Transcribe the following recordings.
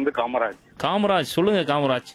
வந்து காமராஜ் காமராஜ் சொல்லுங்க காமராஜ்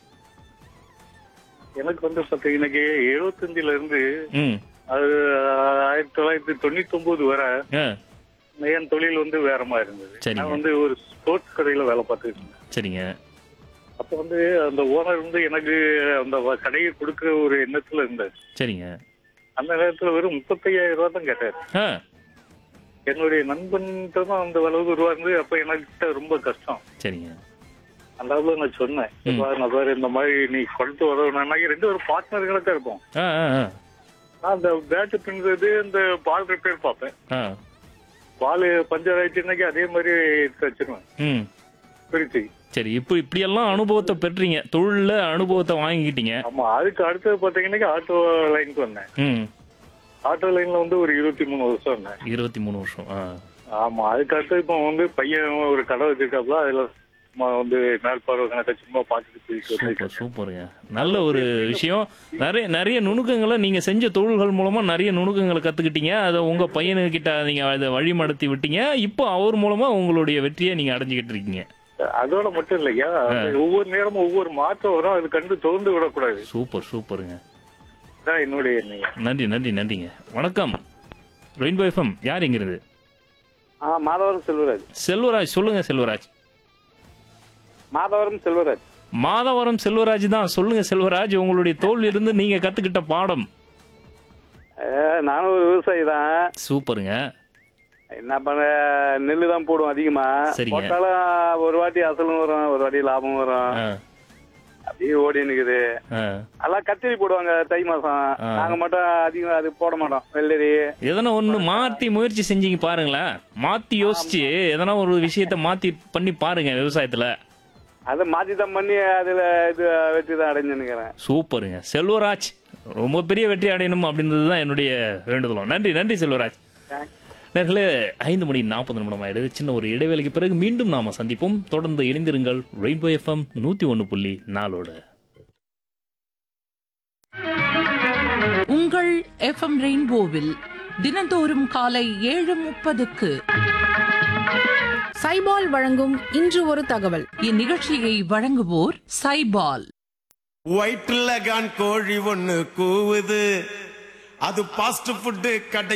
எனக்கு வந்து பாத்தீங்கன்னா எழுபத்தஞ்சுல இருந்து ம் அது ஆயிரத்தி தொள்ளாயிரத்தி தொண்ணூத்தி ஒன்பது வரை ஆ என் தொழில் வந்து வேற மாதிரி இருந்தது சரிங்க. நான் வந்து ஒரு ஸ்போர்ட்ஸ் கடையில வேலை பார்த்துட்டு இருந்தேன் சரிங்க அப்ப வந்து அந்த ஓனர் வந்து எனக்கு அந்த வ- கடையை கொடுக்கிற ஒரு எண்ணத்துல இருந்தார் சரிங்க அந்த நேரத்துல வெறும் முப்பத்தையாயிரம் ரூபாய் தான் கேட்டார் ஆ என்னுடைய நண்பன்கிட்ட தான் அந்த அளவுக்கு ரூபா இருந்து அப்ப எனக்கு ரொம்ப கஷ்டம் சரிங்க அந்த அளவுல நான் சொன்னேன் ம். "பாரு, நான் பாரு இந்த மாதிரி நீ கொண்டு வரணும்னா ரெண்டு ஒரு பார்ட்னர்களா தான் இருப்போம் ஆ ஆ ஆ நான் அந்த பேட்டு பின்றது இந்த பால் ரிப்பேர் பார்ப்பேன் ஆ பால் பஞ்சர் ஆயிடுச்சுன்னாக்கி அதே மாதிரி தச்சிருவேன் ம் பிரிச்சு சரி இப்போ இப்படியெல்லாம் அனுபவத்தை பெற்றீங்க தொழிலில் அனுபவத்தை வாங்கிக்கிட்டீங்க ஆமா அதுக்கு அடுத்தது பாத்தீங்கன்னா ஆட்டோ லைனுக்கு வந்தேன் ம் ஆட்டோ லைன்ல வந்து ஒரு இருபத்தி மூணு வருஷம் இருந்தேன் இருபத்தி மூணு வருஷம் ஆ ஆமா அதுக்கு அடுத்து இப்போ வந்து பையன் ஒரு கடை வச்சிருக்காப்ல அதுல சும்மா வந்து மேல்பார்வை கணக்கை சும்மா பார்த்துட்டு போயிட்டு சூப்பர் வந்துட்டு சூப்பருங்க நல்ல ஒரு விஷயம் நிறைய நிறைய நுணுக்கங்களை நீங்க செஞ்ச தொழில்கள் மூலமா நிறைய நுணுக்கங்களை கத்துக்கிட்டீங்க அதை உங்க பையனுக்கிட்ட நீங்க அதை வழிமடத்தி விட்டீங்க இப்போ அவர் மூலமா உங்களுடைய வெற்றியை நீங்க அடைஞ்சுக்கிட்டு இருக்கீங்க அதோட மட்டும் இல்லையா ஒவ்வொரு நேரமும் ஒவ்வொரு மாற்றம் வரும் அது கண்டு தோர்ந்து விடக்கூடாது சூப்பர் சூப்பருங்க இதான் என்னுடைய எண்ணம் நன்றி நன்றி நன்றிங்க வணக்கம் ரெயின்போ எஃப்எம் யார் எங்கிறது ஆ மாதவரம் செல்வராஜ் செல்வராஜ் சொல்லுங்க செல்வராஜ் மாதவரம் செல்வராஜ் மாதவரம் செல்வராஜ் தான் சொல்லுங்க செல்வராஜ் உங்களுடைய தோல்வியிலிருந்து இருந்து நீங்க கத்துக்கிட்ட பாடம் ஏ, நானும் ஒரு விவசாயி தான் சூப்பருங்க என்ன பண்ண நெல்லு தான் போடுவோம் அதிகமா சரிங்க. போட்டாலும் ஒரு வாட்டி அசலும் வரும் ஒரு வாட்டி லாபம் வரும் ஆ, அப்படியே ஓடி நிக்குது ஆ. எல்லாம் கத்திரி போடுவாங்க தை மாசம் ஆ. நாங்க மட்டும் அதிகம் அது போட மாட்டோம் வெள்ளரி எதனா ஒண்ணு மாத்தி முயற்சி செஞ்சீங்க பாருங்களேன் மாத்தி யோசிச்சு எதனா ஒரு விஷயத்த மாத்தி பண்ணி பாருங்க விவசாயத்துல அதை மாத்தி தான் பண்ணி அதுல இது வெற்றி தான் அடைஞ்சுன்னுக்கிறேன் சூப்பருங்க செல்வராஜ் ரொம்ப பெரிய வெற்றி அடையணும் அப்படின்றது தான் என்னுடைய வேண்டுதலும் நன்றி நன்றி செல்வராஜ் நேர்களே ஐந்து மணி நாற்பது நிமிடம் ஆயிடுது சின்ன ஒரு இடைவேளைக்கு பிறகு மீண்டும் நாம சந்திப்போம் தொடர்ந்து இணைந்திருங்கள் ரெயின்போ எஃப்எம் நூத்தி ஒன்னு புள்ளி நாலோட உங்கள் எஃப்எம் ரெயின்போவில் தினந்தோறும் காலை ஏழு முப்பதுக்கு சைபால் வழங்கும் இன்று ஒரு தகவல் இந்நிகழ்ச்சியை வழங்குவோர் சைபால் வயிற்றுல கான் கோழி ஒண்ணு கூவுது அது பாஸ்ட் ஃபுட்டு கடை